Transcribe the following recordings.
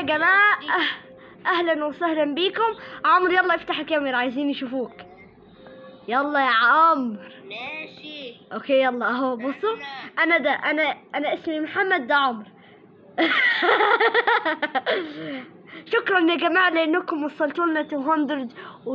يا جماعة أه- أهلا وسهلا بيكم عمرو يلا افتح الكاميرا عايزين يشوفوك يلا يا عمرو ماشي اوكي يلا اهو بصوا انا ده انا انا اسمي محمد ده عمرو شكرا يا جماعة لانكم وصلتوا لنا 200 و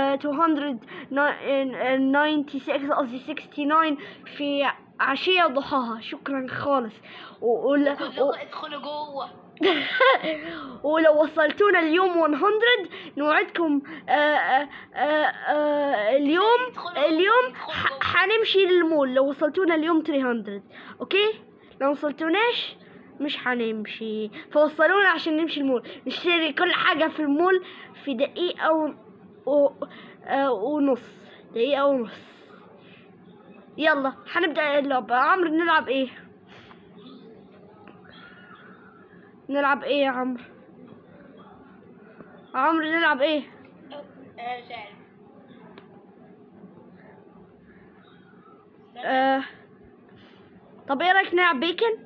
296 قصدي 69 في عشية وضحاها شكرا خالص و... و... و... كلكم ادخلوا جوه ولو وصلتونا اليوم 100 نوعدكم آه آه آه آه اليوم اليوم ح- حنمشي للمول لو وصلتونا اليوم 300 اوكي لو وصلتوناش مش حنمشي فوصلونا عشان نمشي المول نشتري كل حاجة في المول في دقيقة و... و... آه ونص دقيقة ونص يلا هنبدأ اللعبة عمرو نلعب ايه نلعب ايه يا عمرو عمرو نلعب ايه انا مش عارف آه. طب ايه رايك نلعب بيكن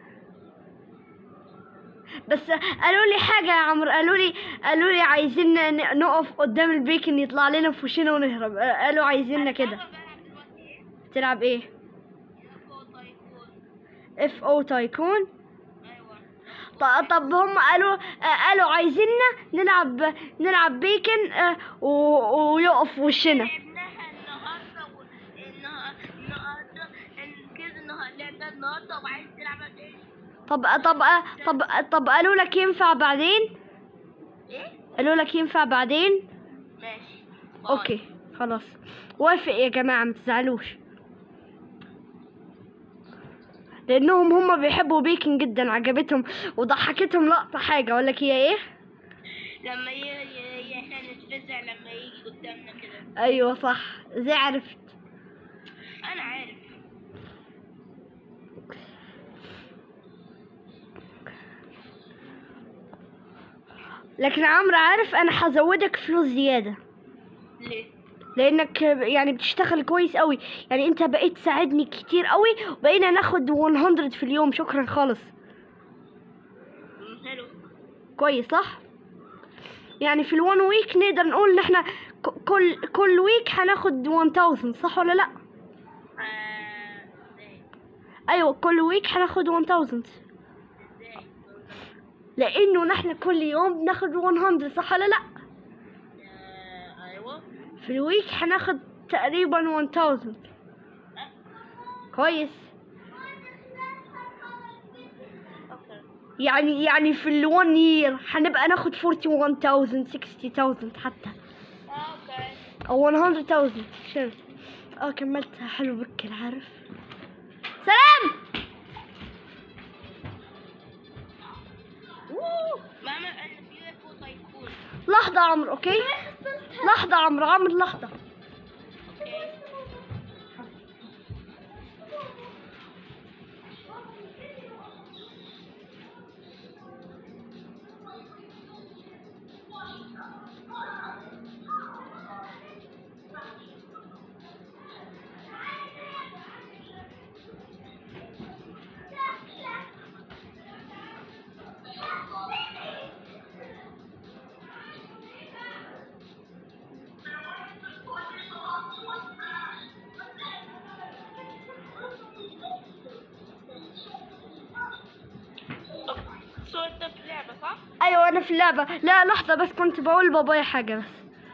بس قالوا لي حاجه يا عمرو قالوا لي قالوا لي عايزين ن- نقف قدام البيكن يطلع لنا في وشنا ونهرب آه، قالوا عايزيننا كده تلعب ايه اف او تايكون ط- طب هم قالوا آه، قالوا عايزيننا نلعب نلعب بيكن آه، و- ويقف وشنا لعبناها النهارده و- النها- النهارده إن- كده النهارده لعبنا النهارده وعايز تلعبها تاني طب طب طب طب قالوا لك ينفع بعدين ايه؟ قالوا لك ينفع بعدين ماشي باي. اوكي خلاص وافق يا جماعه ما تزعلوش لانهم هم بيحبوا بيكن جدا عجبتهم وضحكتهم لقطه حاجه اقول لك هي ايه لما ي... ي... ي... احنا نتفزع لما يجي قدامنا كده ايوه صح زي عرفت انا عارف لكن عمرو عارف انا هزودك فلوس زياده ليه؟ لانك يعني بتشتغل كويس قوي يعني انت بقيت تساعدني كتير قوي وبقينا ناخد 100 في اليوم شكرا خالص مم، حلو كويس صح يعني في الوان ويك نقدر نقول ان احنا ك- كل كل ويك هناخد 1000 صح ولا لا آه، ازاي؟ ايوه كل ويك هناخد 1000 ازاي؟ لانه نحن كل يوم بناخد 100 صح ولا لا آه، ايوه في الويك هناخد تقريبا 1000 كويس اوكي يعني يعني في الوان يير هنبقى ناخد 41000 60000 حتى اوكي او 100000 شوف اه كملتها حلو بكر عارف سلام ماما انا في يو اف او تايكون لحظة عمرو اوكي لحظة عمرو عمرو لحظة اوكي سو انت في اللعبة صح؟ ايوه انا في اللعبة لا لحظة بس كنت بقول لبابايا حاجة بس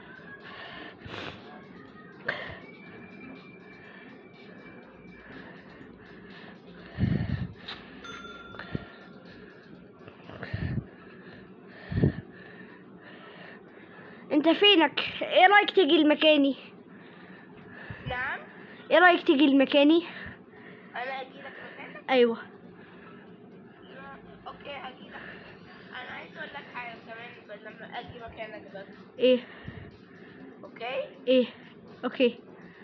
انت فينك ايه رايك تيجي المكاني نعم ايه رايك تيجي المكاني انا اجي لك مكانك ايوه لا، اوكي اجي لك انا عايز اقول لك حاجة كمان بس لما اجي مكانك بس ايه اوكي ايه اوكي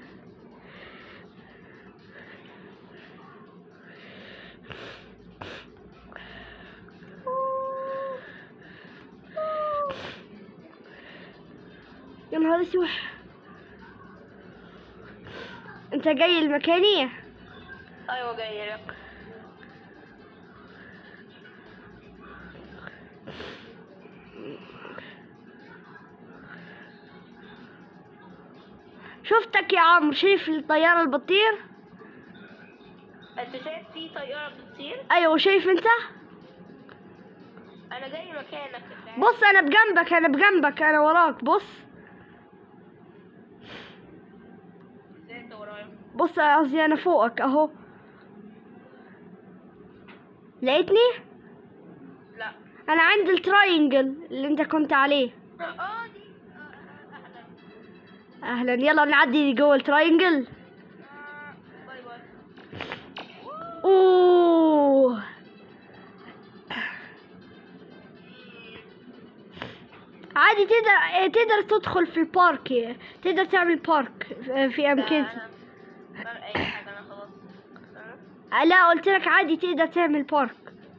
يا نهار اسود انت جاي المكانية ايوه جاي لك شفتك يا عمرو شايف الطيارة اللي بتطير انت شايف في طيارة بتطير ايوه شايف انت انا جاي مكانك اللعب. بص انا بجنبك انا بجنبك انا وراك بص ازاي انت ورايا بص قصدي انا فوقك اهو لقيتني لا انا عند التراينجل اللي انت كنت عليه اه دي آه، آه، اهلا اهلا يلا نعدي جوه التراينجل آه، باي باي اوه عادي تقدر تقدر تدخل في البارك تقدر تعمل بارك في اماكن لا، أنا- أنا اي حاجة انا خلاص آه. لا قلت لك عادي تقدر تعمل بارك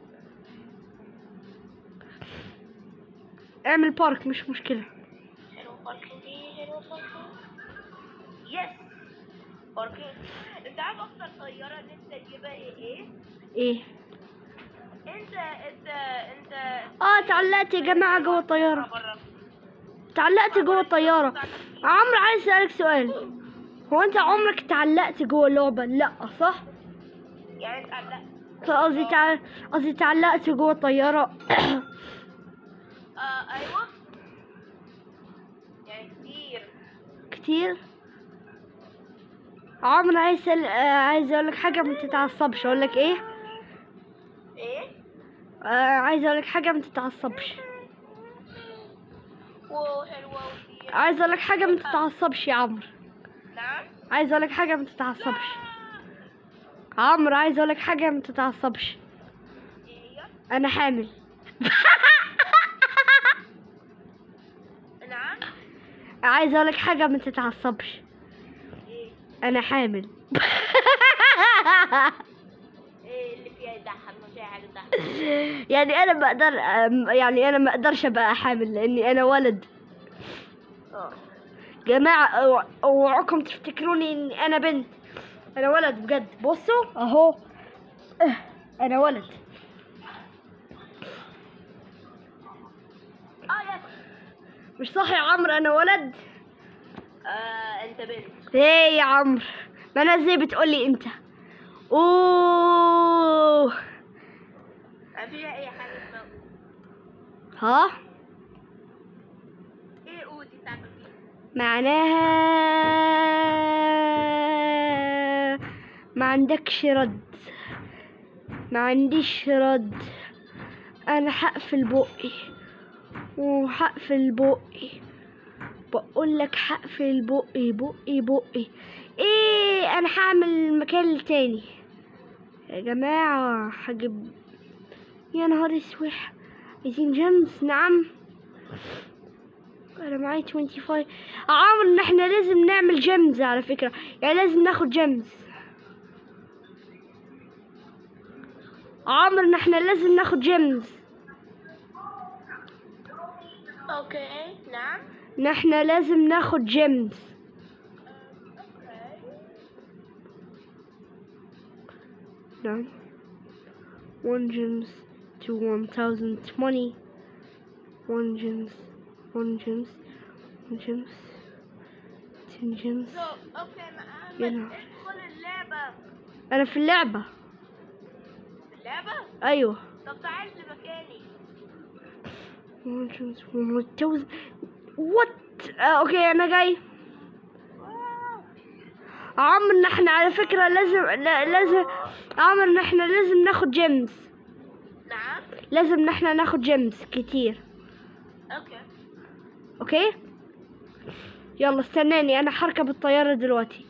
اعمل بارك مش مشكلة حلو باركينج حلو باركينج يس باركينج انت عارف اكتر طيارة نفسي تجيبها ايه ايه؟ ايه انت انت انت اه تعلقت يا جماعة جوه الطيارة بره تعلقت جوه الطيارة عمرو عايز اسألك سؤال هو انت عمرك تعلقت جوه اللعبة لا صح يعني اتعلقت قصدي تع... قصدي تعلقت جوه الطيارة آه ايوه يعني كتير كتير عمرو عايز أسأل... آه عايز اقول لك حاجة ما تتعصبش اقول لك ايه ايه؟ آه عايز اقول لك حاجة ما تتعصبش واو حلوة وكتير عايز اقول لك حاجة ما تتعصبش يا عمرو نعم عايز اقول لك حاجة ما تتعصبش عمرو عايز اقول لك حاجة ما تتعصبش ايه هي؟ انا حامل نعم عايز اقول لك حاجة ما تتعصبش ايه؟ انا حامل ايه اللي فيها يضحك مش اي حاجة تضحك يعني انا ما اقدر أم- يعني انا ما اقدرش ابقى حامل لاني انا ولد اه جماعة أوع- اوعكم تفتكروني اني انا بنت انا ولد بجد بصوا اهو اه، انا ولد اه يس مش صح يا عمرو انا ولد آه انت بنت ايه يا عمرو ما انا ازاي بتقولي انت اوه ما فيها اي حاجة اسمها ها ايه اودي تعمل فيها معناها ما عندكش رد ما عنديش رد انا هقفل بقي وهقفل بقي بقول لك هقفل بقي بقي بقي ايه انا هعمل مكان تاني يا جماعة هجيب يا نهار اسوح عايزين جيمس نعم انا معايا 25 عمرو ان احنا لازم نعمل جيمز على فكرة يعني لازم ناخد جيمز عمرو ان احنا لازم ناخد جيمز اوكي نعم ان احنا لازم ناخد جيمز اوكي نعم 1 جيمز to 1020 1 جيمز 1 جيمز 1 جيمز 10 جيمز سو اوكي محمد يا نهار. ادخل اللعبة انا في اللعبة اللعبة ايوه طب تعال لمكاني 1 جيمز 1000 وات آه اوكي انا جاي واو عمر ان احنا على فكرة لازم لا- لازم عمر ان احنا لازم ناخد جيمز نعم لازم ان احنا ناخد جيمز كتير اوكي اوكي يلا استناني انا هركب الطيارة دلوقتي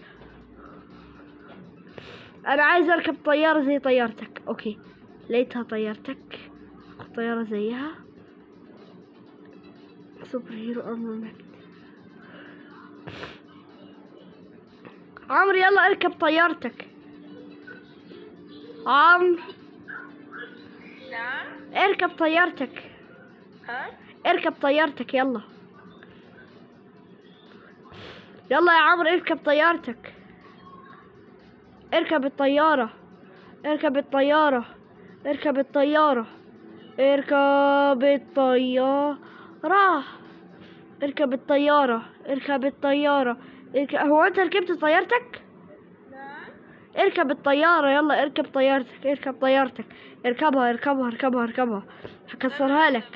انا عايز اركب طيارة زي طيارتك اوكي لقيتها طيارتك طيارة زيها سوبر هيرو ارمامنت عمرو يلا اركب طيارتك عمرو نعم اركب طيارتك ها اركب طيارتك يلا يلا يا عمرو اركب طيارتك اركب الطيارة اركب الطيارة اركب الطيارة اركب الطيارة اركب الطيارة اركب الطيارة ارك- هو انت ركبت طيارتك نعم اركب الطيارة يلا اركب طيارتك اركب طيارتك اركبها اركبها اركبها اركبها هكسرها لك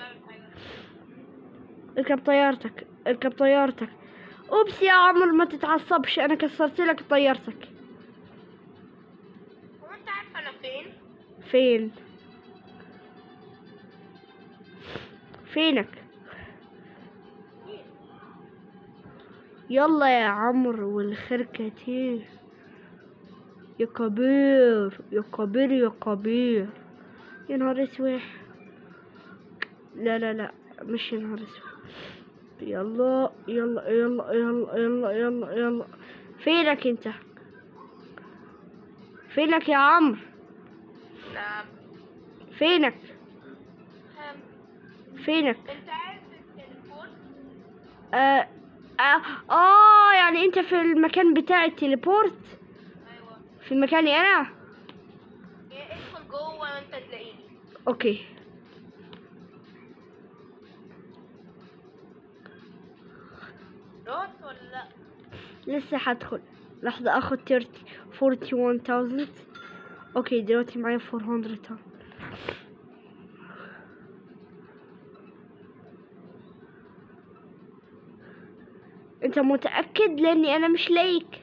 اركب طيارتك اركب طيارتك اوبس يا عمر ما تتعصبش انا كسرت لك طيارتك هو انت عارف انا فين؟ فين فينك يلا يا عمرو والخير كتير يا كبير يا كبير يا كبير يا نهار اسود لا لا لا مش يا نهار اسود يلا يلا يلا يلا يلا يلا يلا فينك انت فينك يا عمرو نعم فينك هم. فينك انت عارف التليفون؟ آه آه, اه يعني انت في المكان بتاع التليبورت ايوه في مكاني انا إيه، ادخل جوه وانت تلاقيني اوكي رحت ولا لا؟ لسه هدخل لحظة اخد 30 41000 اوكي دلوقتي معايا 400 انت متأكد لاني انا مش لايك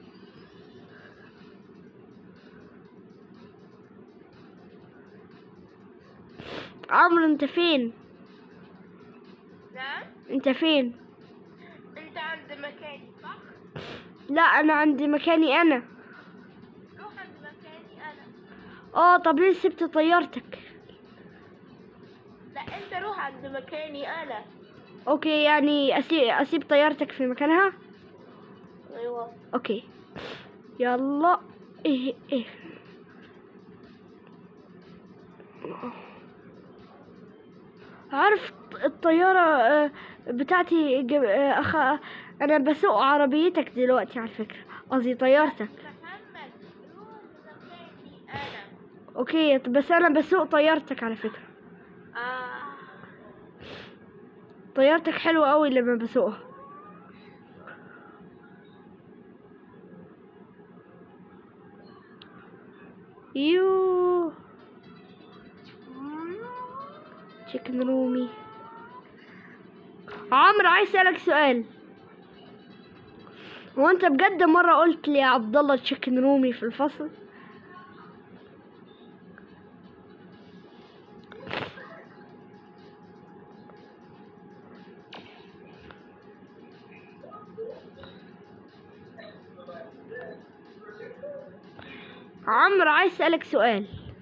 عمرو انت فين نعم انت فين انت عند مكاني صح؟ لا انا عندي مكاني انا روح عند مكاني انا اه طب ليه سبت طيارتك لا انت روح عند مكاني انا اوكي يعني اسيب اسيب طيارتك في مكانها ايوه اوكي يلا ايه ايه عارف الطيارة آه، بتاعتي جب- آه، أخ... أنا بسوق عربيتك دلوقتي على فكرة قصدي طيارتك محمد روح عند مكاني انا أوكي بس أنا بسوق طيارتك على فكرة اه طيارتك حلوة أوي لما بسوقها يو تشيكن رومي عمرو عايز اسالك سؤال هو انت بجد مره قلت لي يا عبد الله تشيكن رومي في الفصل عمرو عايز اسالك سؤال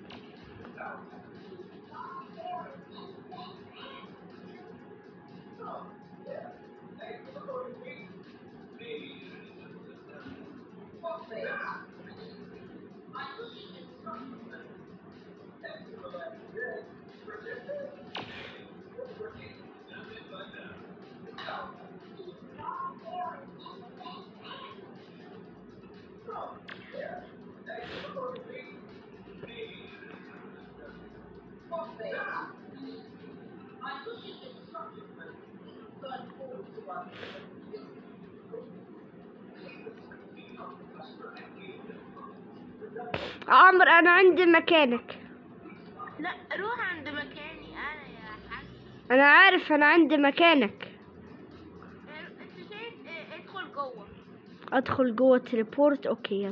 عمرو انا عندي مكانك لا روح عند مكاني انا يا حاج انا عارف انا عندي مكانك انت شايف إيه، ادخل جوه ادخل جوه تليبورت اوكي يلا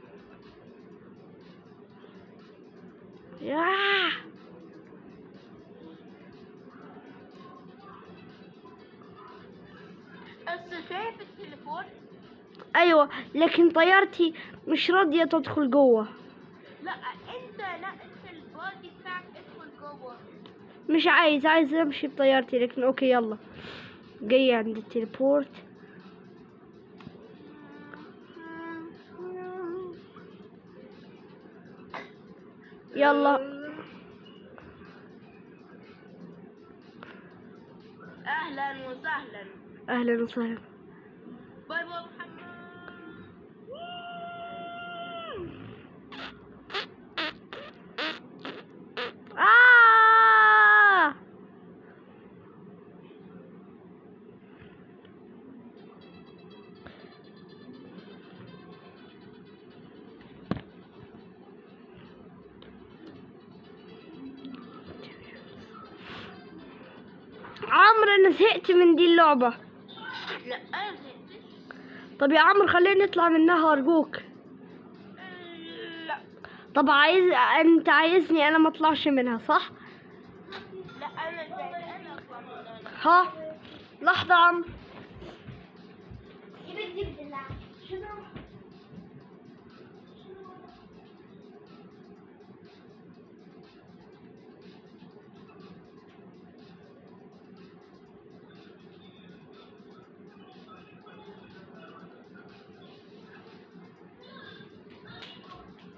ياه بس شايف التليفون ايوه لكن طيارتي مش راضيه تدخل جوه لا انت لا انت البادي بتاعك ادخل جوه مش عايز عايز امشي بطيارتي لكن اوكي يلا جاي عند التليبورت يلا اهلا وسهلا اهلا وسهلا باي باي محمد آه! عمرو انا زهقت من دي اللعبة لا انا زهقت. طب يا عمرو خلينا نطلع منها ارجوك لا طب عايز انت عايزني انا ما اطلعش منها صح لا انا زهقت انا اطلع من هنا. ها لحظة يا عمرو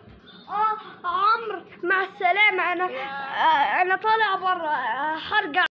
اه عمرو مع السلامة انا آه، انا طالع برا آه، هرجع